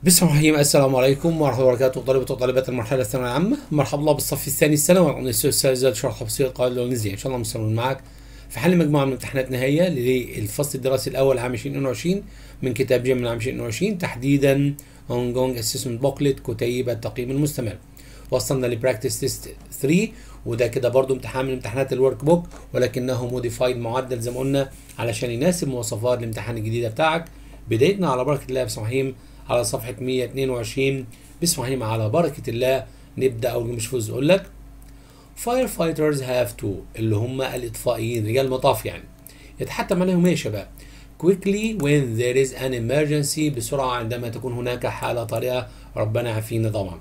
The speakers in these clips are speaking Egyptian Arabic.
بسم الله الرحمن الرحيم السلام عليكم ورحمه الله وبركاته طلبه وطالبات المرحله الثانويه العامه مرحبا الله بالصف الثاني الثانوي معكم الاستاذ سيد شرح تفصيل القواعد الانجليزيه ان شاء الله مستمرين معاك في حل مجموعه من امتحانات نهائيه للفصل الدراسي الاول عام 2022 من كتاب جيم عام 2022 تحديدا ongoing assessment booklet كتيب التقييم المستمر وصلنا لبراكتس تيست 3 وده كده برضو امتحان من امتحانات الورك بوك ولكنه موديفايد معدل زي ما قلنا علشان يناسب مواصفات الامتحان الجديده بتاعك بدايتنا على بركه الله بسم الله الرحمن الرحيم على صفحه 122 بسم الله الرحمن الرحيم على بركه الله نبدا اول مش فوز اقول لك firefighters have to اللي هم الاطفائيين رجال مطاف يعني يتحتم عليهم ايه يا شباب quickly when there is an emergency بسرعه عندما تكون هناك حاله طارئه ربنا يعافينا طبعا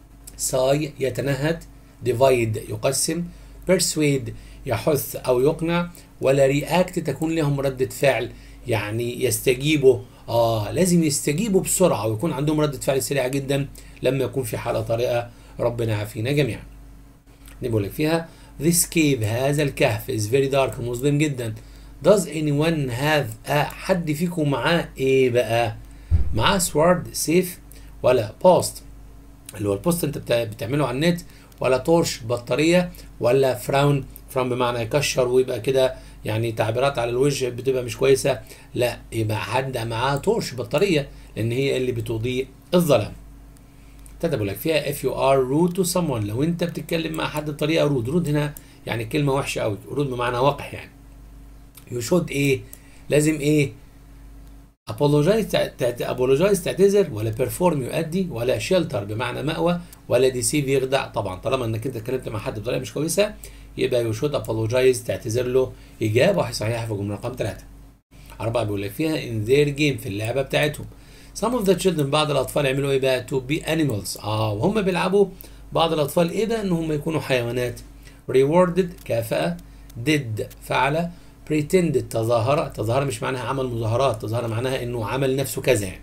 ساي يتنهد divide يقسم persuade يحث او يقنع ولا react تكون لهم ردة فعل يعني يستجيبوا اه لازم يستجيبوا بسرعه ويكون عندهم ردة فعل سريعه جدا لما يكون في حاله طارئه ربنا يعافينا جميعا نقول لك فيها this cave هذا الكهف is very dark مظلم جدا does anyone have آه حد فيكم معاه ايه بقى معاه sword سيف ولا post اللي هو البوست انت بتا- بتعمله على النت ولا تورش بطاريه ولا فراون فراون بمعنى يكشر ويبقى كده يعني تعبيرات على الوجه بتبقى مش كويسه لا يبقى حد معاه تورش بطاريه لان هي اللي بتضيء الظلام كتبوا لك فيها if you are rude to someone لو انت بتتكلم مع حد بطريقه رود رود هنا يعني كلمه وحشه قوي رود بمعنى وقح يعني you should ايه لازم ايه apologize تعت... apologize تعتذر ولا perform يؤدي ولا shelter بمعنى مأوى ولا deceive يخدع طبعا طالما انك انت اتكلمت مع حد بطريقه مش كويسه يبقى you should apologize تعتذر له اجابه صحيحه في الجمله رقم ثلاثه أربعة بيقول لك فيها in their game في اللعبة بتاعتهم some of the children بعض الأطفال يعملوا إيه بقى to be animals آه وهم بيلعبوا بعض الأطفال إيه بقى إن هم يكونوا حيوانات rewarded كافأة did فعل pretended تظاهر تظاهر مش معناها عمل مظاهرات تظاهر معناها إنه عمل نفسه كذا يعني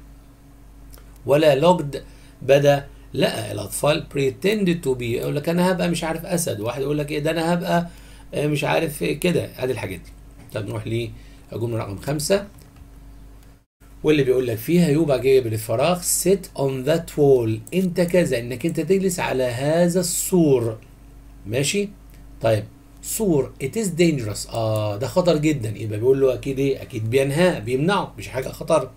ولا logged بدا لا الأطفال pretended to be يقول لك أنا هبقى مش عارف أسد واحد يقول لك إيه ده أنا هبقى آه، مش عارف إيه كده هذه الحاجات دي طب نروح للجملة رقم خمسة واللي بيقول لك فيها يوبا جايب للفراغ sit on that wall انت كذا انك انت تجلس على هذا السور ماشي طيب سور it is dangerous اه ده خطر جدا يبقى بيقول له اكيد ايه اكيد بينهاه بيمنعه مش حاجه خطر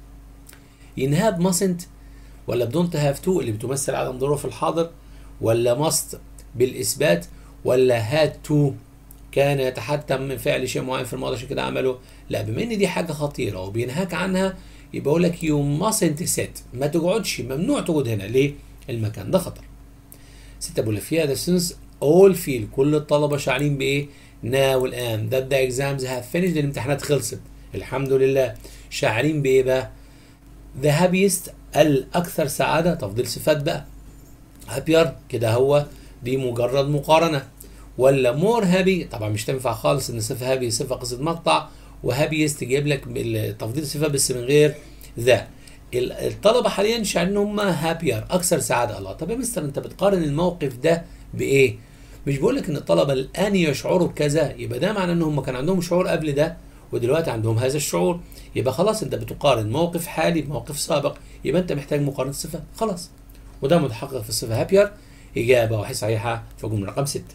ينهاب mustn't ولا بدونت هاف تو اللي بتمثل عدم ضروره في الحاضر ولا must بالاثبات ولا هاد تو كان يتحتم من فعل شيء معين في الماضي عشان كده عمله لا بما ان دي حاجه خطيره وبينهاك عنها يبقى يقول لك يو ماسنت سيت ما تقعدش ممنوع تقعد هنا ليه؟ المكان ده خطر. ستة بقول لك فيها ذا سنس اول فيل كل الطلبه شاعرين بايه؟ ناو الان ذات ذا اكزامز هاف فينيشد الامتحانات خلصت الحمد لله شاعرين بايه بقى؟ ذا هابيست الاكثر سعاده تفضيل صفات بقى هابير كده هو دي مجرد مقارنه ولا مور هابي طبعا مش تنفع خالص ان صفه هابي صفه قصه مقطع وهابيست تجيب لك بال- تفضيل صفه بس من غير ذا ال- الطلبه حاليا شايفين ان هم هابير اكثر سعاده الله طب يا مستر انت بتقارن الموقف ده بايه مش بقول لك ان الطلبه الان يشعروا بكذا يبقى ده معناه ان هم كان عندهم شعور قبل ده ودلوقتي عندهم هذا الشعور يبقى خلاص انت بتقارن موقف حالي بموقف سابق يبقى انت محتاج مقارنه صفه خلاص وده متحقق في الصفه هابير اجابه واحده صحيحه في الجمله رقم 6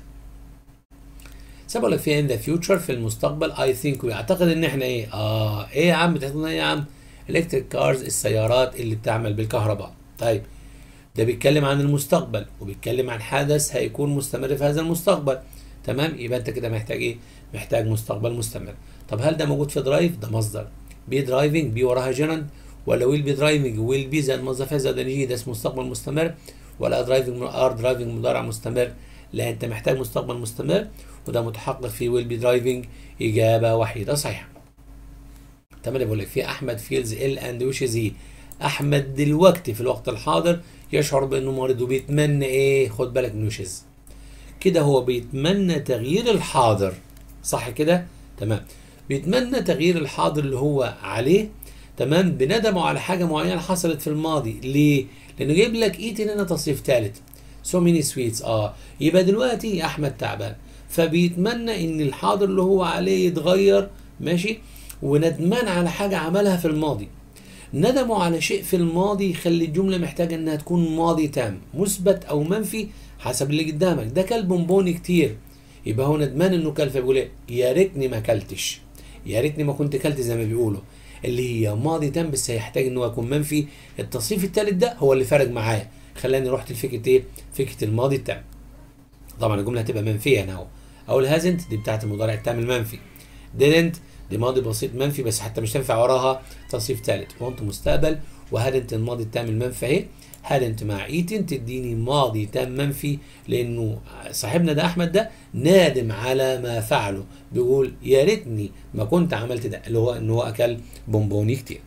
سبق لك فيها ان ذا فيوتشر في المستقبل اي ثينك ويعتقد ان احنا ايه اه ايه يا عم بتعتقد ايه يا عم الكتريك كارز السيارات اللي بتعمل بالكهرباء طيب ده بيتكلم عن المستقبل وبيتكلم عن حدث هيكون مستمر في هذا المستقبل تمام يبقى انت كده محتاج ايه محتاج مستقبل مستمر طب هل ده موجود في درايف ده مصدر بي درايفنج بي وراها جيرند ولا ويل بي درايفنج ويل بي زي الموظف زائد الجي ده اسمه مستقبل مستمر ولا درايفنج ار درايفنج مضارع مستمر لا انت محتاج مستقبل مستمر وده متحقق في ويل بي درايفنج اجابه وحيده صحيحه تمام بقول لك في احمد فيلز ال اند ويشز هي احمد دلوقتي في الوقت الحاضر يشعر بانه مريض وبيتمنى ايه خد بالك من ويشز كده هو بيتمنى تغيير الحاضر صح كده تمام بيتمنى تغيير الحاضر اللي هو عليه تمام بندمه على حاجه معينه حصلت في الماضي ليه لانه جايب لك ايت هنا تصريف ثالث سو ميني سويتس اه يبقى دلوقتي يا احمد تعبان فبيتمنى ان الحاضر اللي هو عليه يتغير ماشي وندمان على حاجه عملها في الماضي ندموا على شيء في الماضي يخلي الجمله محتاجه انها تكون ماضي تام مثبت او منفي حسب اللي قدامك ده كلب بونبوني كتير يبقى هو ندمان انه كل فبيقول ايه يا ريتني ما كلتش يا ريتني ما كنت كلت زي ما بيقولوا اللي هي ماضي تام بس هيحتاج ان هو يكون منفي التصريف الثالث ده هو اللي فرق معايا خلاني رحت لفكره ايه فكره الماضي التام طبعا الجمله هتبقى منفيه هنا اهو اقول هازنت دي بتاعت المضارع التام المنفي didn't دي ماضي بسيط منفي بس حتى مش تنفع وراها تصريف ثالث كنت مستقبل وهادنت الماضي التام المنفي اهي هادنت مع ايتن تديني ماضي تام منفي لانه صاحبنا ده احمد ده نادم على ما فعله بيقول يا ريتني ما كنت عملت ده اللي هو ان هو اكل بونبوني كتير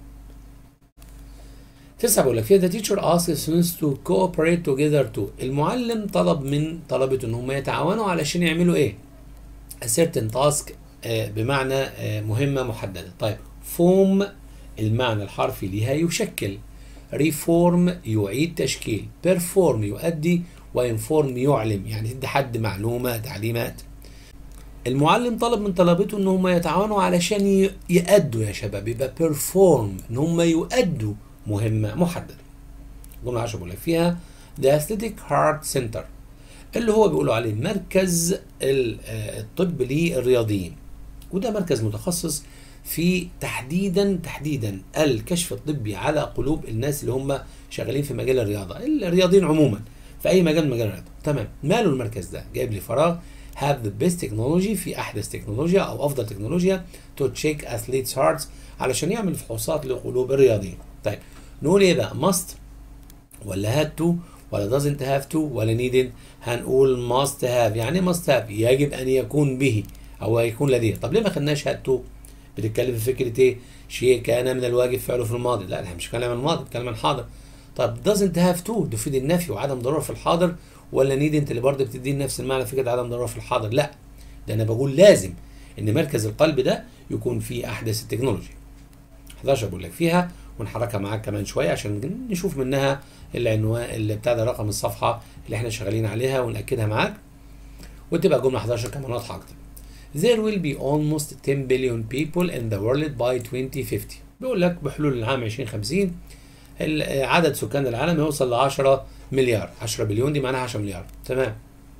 تسعة بقول لك فيها the teacher asks students to cooperate together to المعلم طلب من طلبته ان هم يتعاونوا علشان يعملوا ايه؟ a certain task آه بمعنى آه مهمة محددة طيب form المعنى الحرفي ليها يشكل reform يعيد تشكيل perform يؤدي وinform يعلم يعني تدي حد معلومة تعليمات المعلم طلب من طلبته ان هم يتعاونوا علشان يأدوا يا شباب يبقى perform ان هم يؤدوا مهمة محددة جملة 10 بقول لك فيها The Aesthetic Heart Center اللي هو بيقولوا عليه مركز الطب للرياضيين وده مركز متخصص في تحديدا تحديدا الكشف الطبي على قلوب الناس اللي هم شغالين في مجال الرياضة الرياضيين عموما في أي مجال من مجال الرياضة تمام ماله المركز ده جايب لي فراغ have the best technology في أحدث تكنولوجيا أو أفضل تكنولوجيا to check athletes hearts علشان يعمل فحوصات لقلوب الرياضيين طيب نقول ايه بقى must ولا had to ولا doesn't have to ولا needed هنقول must have يعني must have يجب ان يكون به او يكون لديه طب ليه ما خدناش had to بتتكلم في فكره ايه شيء كان من الواجب فعله في الماضي لا احنا مش بنتكلم عن الماضي بنتكلم عن الحاضر طب doesn't have to تفيد النفي وعدم ضروره في الحاضر ولا need انت اللي برضه بتدي نفس المعنى فكره عدم ضروره في الحاضر لا ده انا بقول لازم ان مركز القلب ده يكون فيه احدث التكنولوجي 11 بقول لك فيها ونحركها معاك كمان شويه عشان نشوف منها العنوان اللي بتاع ده رقم الصفحه اللي احنا شغالين عليها وناكدها معاك وتبقى جمله 11 كمان واضحه اكتر. There will be almost 10 billion people in the world by 2050 بيقول لك بحلول العام 2050 عدد سكان العالم يوصل ل 10 مليار 10 بليون دي معناها 10 مليار تمام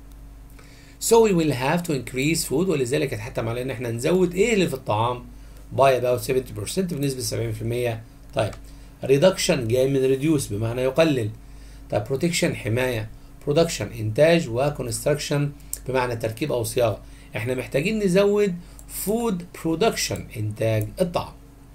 So we will have to increase food ولذلك يتحتم علينا ان احنا نزود ايه اللي في الطعام by about 70% بنسبة 70% طيب ريدكشن جاي من ريديوس بمعنى يقلل طيب بروتكشن حمايه برودكشن انتاج وكونستراكشن بمعنى تركيب او صياغه احنا محتاجين نزود فود برودكشن انتاج الطعام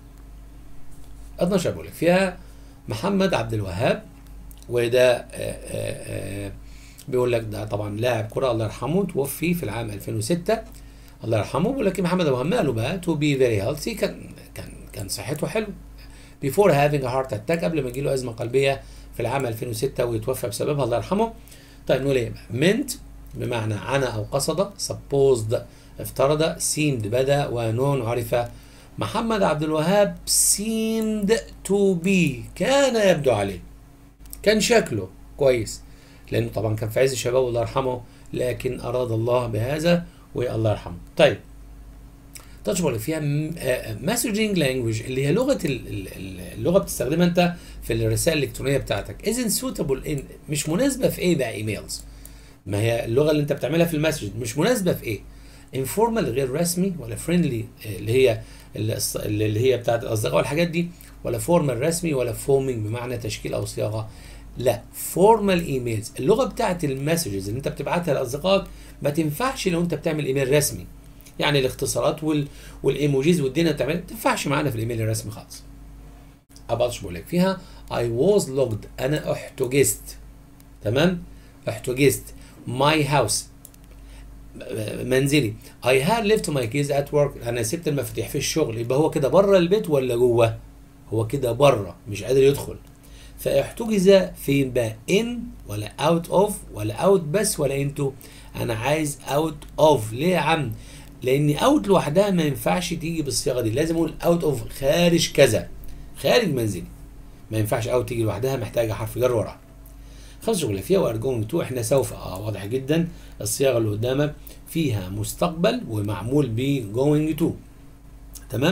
12 بقول فيها محمد عبد الوهاب وده آآ آآ بيقول لك ده طبعا لاعب كره الله يرحمه توفي في العام 2006 الله يرحمه بيقول لك محمد ابو ماله بقى تو بي فيري هيلثي كان كان كان صحته حلوه before having a heart attack قبل ما يجيله ازمه قلبيه في العام 2006 ويتوفى بسببها الله يرحمه طيب نقول ايه meant بمعنى عنا او قصد supposed افترض seemed بدا ونون عرف محمد عبد الوهاب seemed to be كان يبدو عليه كان شكله كويس لانه طبعا كان في عز الشباب الله يرحمه لكن اراد الله بهذا والله يرحمه طيب تشمل فيها مسجنج لانجوج اللي هي لغه اللغه بتستخدمها انت في الرسائل الالكترونيه بتاعتك isn't suitable in مش مناسبه في ايه بقى ايميلز ما هي اللغه اللي انت بتعملها في المسج مش مناسبه في ايه informal غير رسمي ولا فريندلي اللي هي اللي هي بتاعت الاصدقاء والحاجات دي ولا فورمال رسمي ولا فومينج بمعنى تشكيل او صياغه لا فورمال ايميلز اللغه بتاعت المسجز اللي انت بتبعتها لاصدقائك ما تنفعش لو انت بتعمل ايميل رسمي يعني الاختصارات وال... والايموجيز والدنيا بتعمل ما تنفعش معانا في الايميل الرسمي خالص ابطش بقول لك فيها I was logged انا احتجزت تمام احتجزت my house منزلي I had left my keys at work انا سبت المفاتيح في الشغل يبقى هو كده بره البيت ولا جوه هو كده بره مش قادر يدخل فاحتجز فين بقى in ولا out of ولا out بس ولا into انا عايز out of ليه يا عم لان اوت لوحدها ما ينفعش تيجي بالصياغه دي لازم اقول اوت اوف خارج كذا خارج منزلي ما ينفعش اوت تيجي لوحدها محتاجه حرف جر وراها خمس جمله فيها وار جوينج تو احنا سوف اه واضح جدا الصياغه اللي قدامك فيها مستقبل ومعمول ب جوينج تو تمام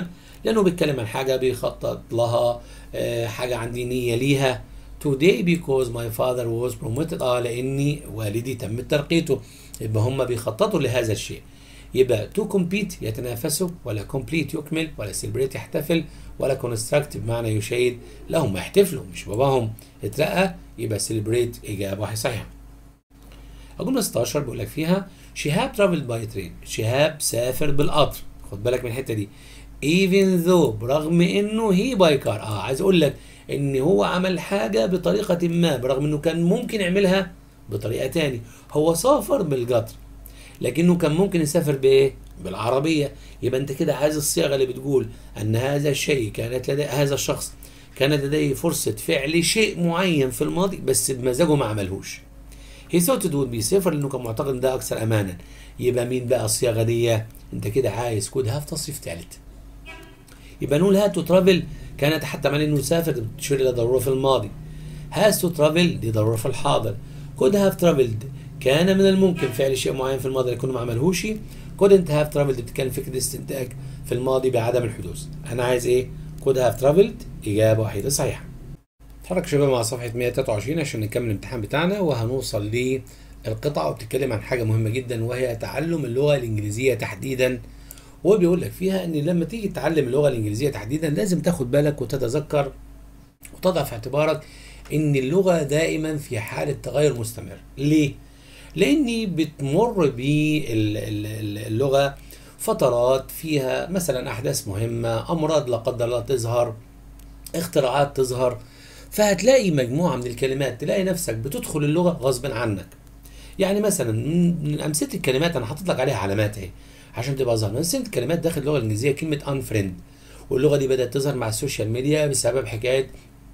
لانه بيتكلم عن حاجه بيخطط لها آه، حاجه عندي نيه ليها today because my father was promoted اه لاني والدي تم ترقيته يبقى هم بيخططوا لهذا الشيء يبقى to compete يتنافسوا ولا complete يكمل ولا celebrate يحتفل ولا construct بمعنى يشيد لا هم يحتفلوا مش باباهم اترقى يبقى celebrate اجابه واحده صحيحه الجمله 16 بيقول لك فيها شهاب traveled by train شهاب سافر بالقطر خد بالك من الحته دي even though برغم انه هي باي كار اه عايز اقول لك ان هو عمل حاجه بطريقه ما برغم انه كان ممكن يعملها بطريقه تاني هو سافر بالقطر لكنه كان ممكن يسافر بايه بالعربيه يبقى انت كده عايز الصيغه اللي بتقول ان هذا الشيء كانت لدي هذا الشخص كانت لديه فرصه فعل شيء معين في الماضي بس بمزاجه ما عملهوش هي thought it would be safer لانه كان معتقد ان ده اكثر امانا يبقى مين بقى الصياغه دي انت كده عايز كود هاف تصريف ثالث يبقى نقول هات تو ترافل كانت حتى معنى انه سافر تشير الى ضروره في الماضي هاز تو ترافل دي ضروره في الحاضر كود هاف ترافلد كان من الممكن فعل شيء معين في الماضي لكنه ما عملهوش كودنت هاف ترافلد بتتكلم فكره الاستنتاج في الماضي بعدم الحدوث انا عايز ايه كود هاف ترافلد اجابه وحيده صحيحه اتحرك شباب مع صفحه 123 عشان نكمل الامتحان بتاعنا وهنوصل للقطعه وبتتكلم عن حاجه مهمه جدا وهي تعلم اللغه الانجليزيه تحديدا وهو بيقول لك فيها ان لما تيجي تتعلم اللغه الانجليزيه تحديدا لازم تاخد بالك وتتذكر وتضع في اعتبارك ان اللغه دائما في حاله تغير مستمر ليه لاني بتمر باللغه فترات فيها مثلا احداث مهمه امراض لا قدر الله تظهر اختراعات تظهر فهتلاقي مجموعه من الكلمات تلاقي نفسك بتدخل اللغه غصب عنك يعني مثلا من امثله الكلمات انا حاطط لك عليها علامات اهي عشان تبقى ظاهره امثله الكلمات داخل اللغه الانجليزيه كلمه unfriend واللغه دي بدات تظهر مع السوشيال ميديا بسبب حكايه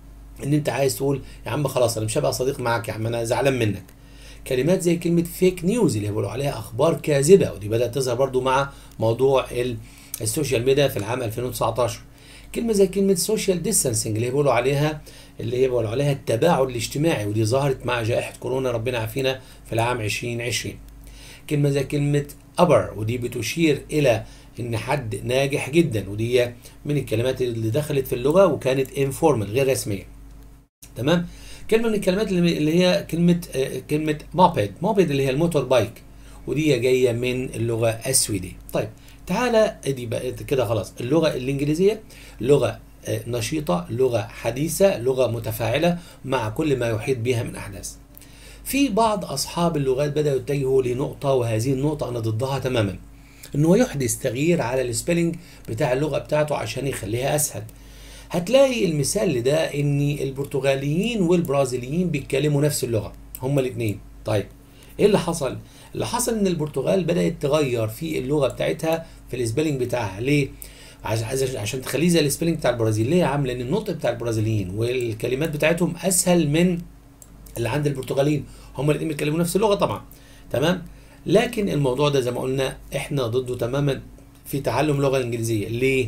ان انت عايز تقول يا عم خلاص انا مش هبقى صديق معاك يا عم انا زعلان منك كلمات زي كلمه فيك نيوز اللي بيقولوا عليها اخبار كاذبه ودي بدات تظهر برضو مع موضوع السوشيال ميديا في العام 2019 كلمه زي كلمه سوشيال ديستانسنج اللي بيقولوا عليها اللي هي بيقولوا عليها التباعد الاجتماعي ودي ظهرت مع جائحه كورونا ربنا يعافينا في العام 2020 كلمه زي كلمه ابر ودي بتشير الى ان حد ناجح جدا ودي من الكلمات اللي دخلت في اللغه وكانت انفورمال غير رسميه تمام كلمه من الكلمات اللي هي كلمه آه كلمه موبيد موبيد اللي هي الموتور بايك ودي جايه من اللغه السويديه طيب تعالى ادي بقت كده خلاص اللغه الانجليزيه لغه آه نشيطه لغه حديثه لغه متفاعله مع كل ما يحيط بها من احداث في بعض اصحاب اللغات بداوا يتجهوا لنقطه وهذه النقطه انا ضدها تماما ان هو يحدث تغيير على السبيلنج بتاع اللغه بتاعته عشان يخليها اسهل هتلاقي المثال لده ان البرتغاليين والبرازيليين بيتكلموا نفس اللغه هما الاثنين طيب ايه اللي حصل اللي حصل ان البرتغال بدات تغير في اللغه بتاعتها في السبيلنج بتاعها ليه عشان تخليه زي السبيلنج بتاع البرازيل ليه يا عم لان النطق بتاع البرازيليين والكلمات بتاعتهم اسهل من اللي عند البرتغاليين هم الاثنين بيتكلموا نفس اللغه طبعا تمام لكن الموضوع ده زي ما قلنا احنا ضده تماما في تعلم اللغه الانجليزيه ليه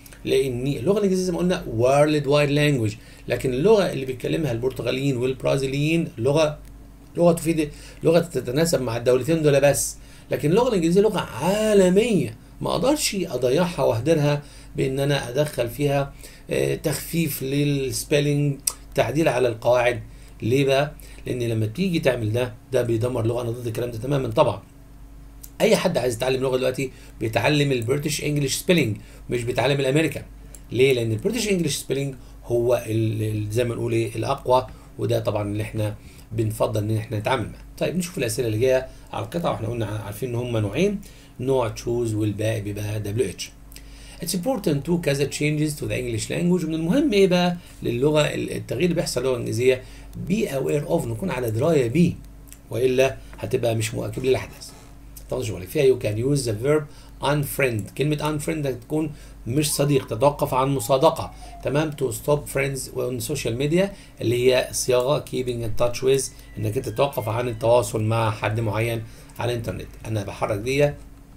لان اللغه الانجليزيه زي ما قلنا وورلد وايد لانجوج لكن اللغه اللي بيتكلمها البرتغاليين والبرازيليين لغه لغه تفيد لغه تتناسب مع الدولتين دول بس لكن اللغه الانجليزيه لغه عالميه ما اقدرش اضيعها واهدرها بان انا ادخل فيها تخفيف للسبيلنج تعديل على القواعد ليه بقى لان لما تيجي تعمل ده ده بيدمر اللغه انا ضد الكلام ده تماما طبعا اي حد عايز يتعلم لغه دلوقتي بيتعلم البريتش انجلش سبيلنج مش بيتعلم الامريكان ليه لان البريتش انجلش سبيلنج هو زي ما نقول ايه الاقوى وده طبعا اللي احنا بنفضل ان احنا نتعامل معاه طيب نشوف الاسئله اللي جايه على القطعه واحنا قلنا عارفين ان هم نوعين نوع تشوز والباقي بيبقى دبليو اتش It's important to كذا changes to the English language ومن المهم ايه بقى للغه التغيير اللي بيحصل للغه الانجليزيه be aware of نكون على درايه بيه والا هتبقى مش مواكب للاحداث. طبعا شغلك فيها you can use the verb unfriend كلمه unfriend هتكون مش صديق تتوقف عن مصادقه تمام to stop friends on social media اللي هي صياغه keeping in touch with انك انت تتوقف عن التواصل مع حد معين على الانترنت انا بحرك دي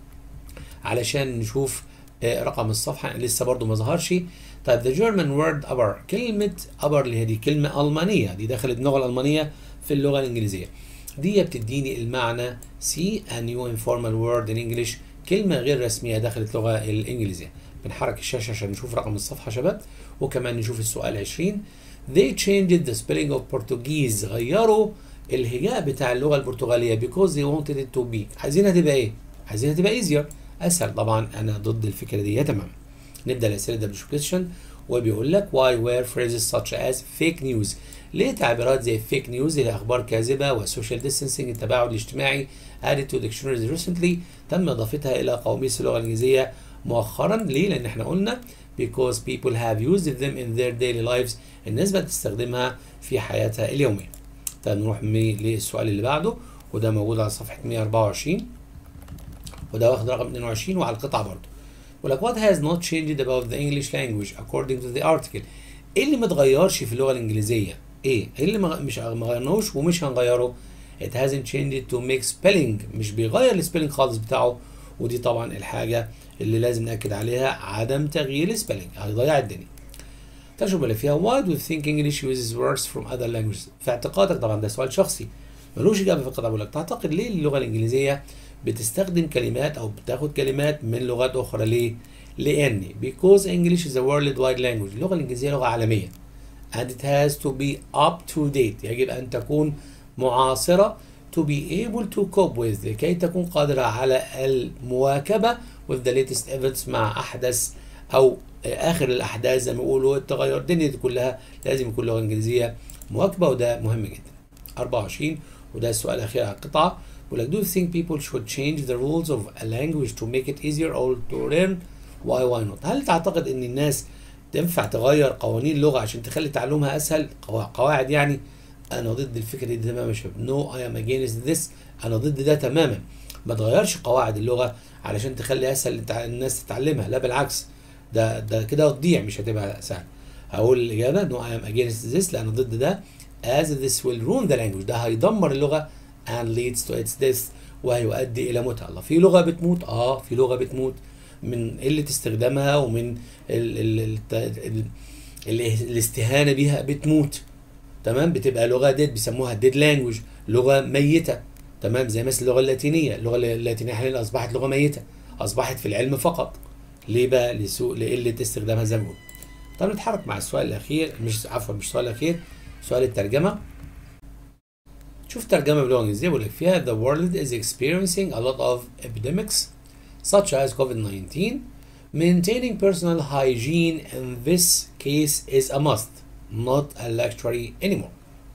علشان نشوف رقم الصفحه لسه برضو ما ظهرش طيب the German word upper كلمة upper اللي هي دي كلمة ألمانية دي دخلت اللغة الألمانية في اللغة الإنجليزية دي بتديني المعنى see a new informal word in English كلمة غير رسمية دخلت اللغة الإنجليزية بنحرك الشاشه عشان نشوف رقم الصفحه شباب وكمان نشوف السؤال 20 they changed the spelling of Portuguese غيروا الهجاء بتاع اللغه البرتغاليه because they wanted it to be عايزينها تبقى ايه عايزينها تبقى easier اسهل طبعا انا ضد الفكره دي تمام نبدا الاسئله ده بالكويشن وبيقول لك why were phrases such as fake news ليه تعبيرات زي fake news اللي اخبار كاذبه والسوشيال ديستانسينج التباعد الاجتماعي added to dictionaries recently تم اضافتها الى قواميس اللغه الانجليزيه مؤخرا ليه لان احنا قلنا because people have used them in their daily lives الناس بتستخدمها في حياتها اليوميه طيب نروح للسؤال اللي بعده وده موجود على صفحه 124 وده واخد رقم 22 وعلى القطعه برضه بيقول لك what has not changed about the English language according to the article ايه اللي ما اتغيرش في اللغه الانجليزيه ايه ايه اللي ما مش ما غيرناهوش ومش هنغيره it hasn't changed to make spelling مش بيغير السبيلنج خالص بتاعه ودي طبعا الحاجه اللي لازم ناكد عليها عدم تغيير السبيلنج هيضيع الدنيا تجربة اللي فيها why do you think English uses words from other languages في اعتقادك طبعا ده سؤال شخصي ملوش اجابه في القطعه بقول لك تعتقد ليه اللغه الانجليزيه بتستخدم كلمات او بتاخد كلمات من لغات اخرى ليه لان because English is a worldwide language اللغه الانجليزيه لغه عالميه and it has to be up to date يجب ان تكون معاصره to be able to cope with لكي تكون قادره على المواكبه with the latest events مع احدث او اخر الاحداث زي ما بيقولوا التغير الدنيا دي كلها لازم يكون لغه انجليزيه مواكبه وده مهم جدا 24 وده السؤال الاخير على القطعه بيقول لك do you think people should change the rules of a language to make it easier or to learn why why not هل تعتقد ان الناس تنفع تغير قوانين اللغه عشان تخلي تعلمها اسهل قواعد يعني انا ضد الفكره دي تماما يا شباب نو اي ام اجينست ذس انا ضد ده تماما ما تغيرش قواعد اللغه علشان تخلي اسهل الناس تتعلمها لا بالعكس ده ده كده هتضيع مش هتبقى سهل هقول الاجابه نو اي ام اجينست ذس لان ضد ده as this will ruin the language ده هيدمر اللغه and leads to its death وهيؤدي الى موتها الله في لغه بتموت اه في لغه بتموت من قله استخدامها ومن ال ال ال ال الاستهانه بيها بتموت تمام بتبقى لغه ديد بيسموها ديد لانجوج لغه ميته تمام زي مثل اللغه اللاتينيه اللغه اللاتينيه حاليا اصبحت لغه ميته اصبحت في العلم فقط ليه بقى لسوء لقله استخدامها زي ما بقول طب نتحرك مع السؤال الاخير مش عفوا مش السؤال الاخير سؤال الترجمه شوف ترجمه باللغه الانجليزيه بيقول لك فيها the world is experiencing a lot of epidemics such as COVID-19 maintaining personal hygiene in this case is a must not a luxury anymore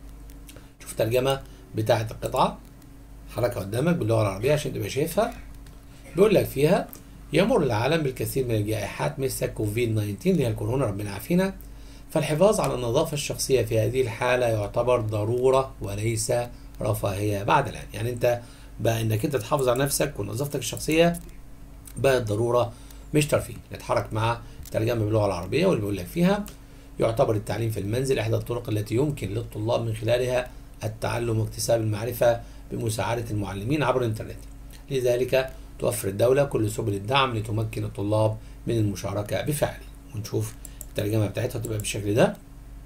شوف ترجمه بتاعه القطعه حركه قدامك باللغه العربيه عشان تبقى شايفها بيقول لك فيها يمر العالم بالكثير من الجائحات مثل كوفيد 19 اللي هي الكورونا ربنا يعافينا فالحفاظ على النظافة الشخصية في هذه الحالة يعتبر ضرورة وليس رفاهية بعد الآن يعني أنت بقى إنك أنت تحافظ على نفسك ونظافتك الشخصية بقت ضرورة مش ترفيه نتحرك مع ترجمة باللغة العربية واللي بيقول لك فيها يعتبر التعليم في المنزل إحدى الطرق التي يمكن للطلاب من خلالها التعلم واكتساب المعرفة بمساعدة المعلمين عبر الإنترنت لذلك توفر الدولة كل سبل الدعم لتمكن الطلاب من المشاركة بفعل ونشوف الترجمة بتاعتها تبقى بالشكل ده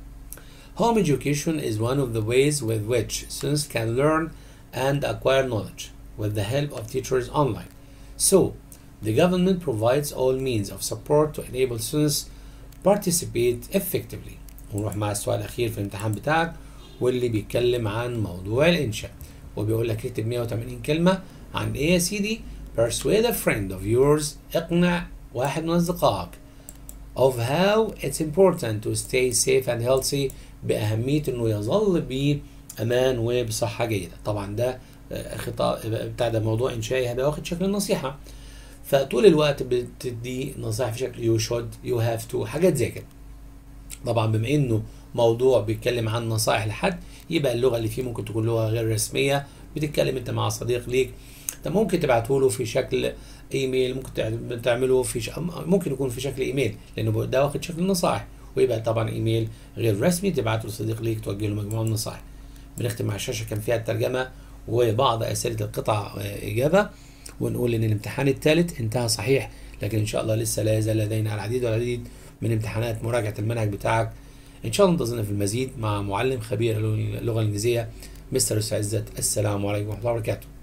Home education is one of the ways with which students can learn and acquire knowledge with the help of teachers online. So, the government provides all means of support to enable students participate effectively. ونروح مع السؤال الأخير في الامتحان بتاعك واللي بيتكلم عن موضوع الإنشاء وبيقول لك اكتب 180 كلمة عن إيه يا سيدي؟ Persuade a friend of yours اقنع واحد من أصدقائك of how it's important to stay safe and healthy بأهمية إنه يظل بأمان وبصحة جيدة طبعا ده خطاب بتاع ده موضوع إنشائي هيبقى واخد شكل النصيحة فطول الوقت بتدي نصائح في شكل you should you have to حاجات زي كده طبعا بما إنه موضوع بيتكلم عن نصائح لحد يبقى اللغة اللي فيه ممكن تكون لغة غير رسمية بتتكلم انت مع صديق ليك انت ممكن تبعته له في شكل ايميل ممكن تعمله في ش... ممكن يكون في شكل ايميل لانه ده واخد شكل نصائح ويبقى طبعا ايميل غير رسمي تبعته لصديق ليك توجه له مجموعه من النصائح بنختم مع الشاشه كان فيها الترجمه وبعض اسئله القطع اجابه ونقول ان الامتحان الثالث انتهى صحيح لكن ان شاء الله لسه لا يزال لدينا العديد والعديد من امتحانات مراجعه المنهج بتاعك ان شاء الله انتظرنا في المزيد مع معلم خبير اللغه الانجليزيه مستر عزت السلام عليكم ورحمه الله وبركاته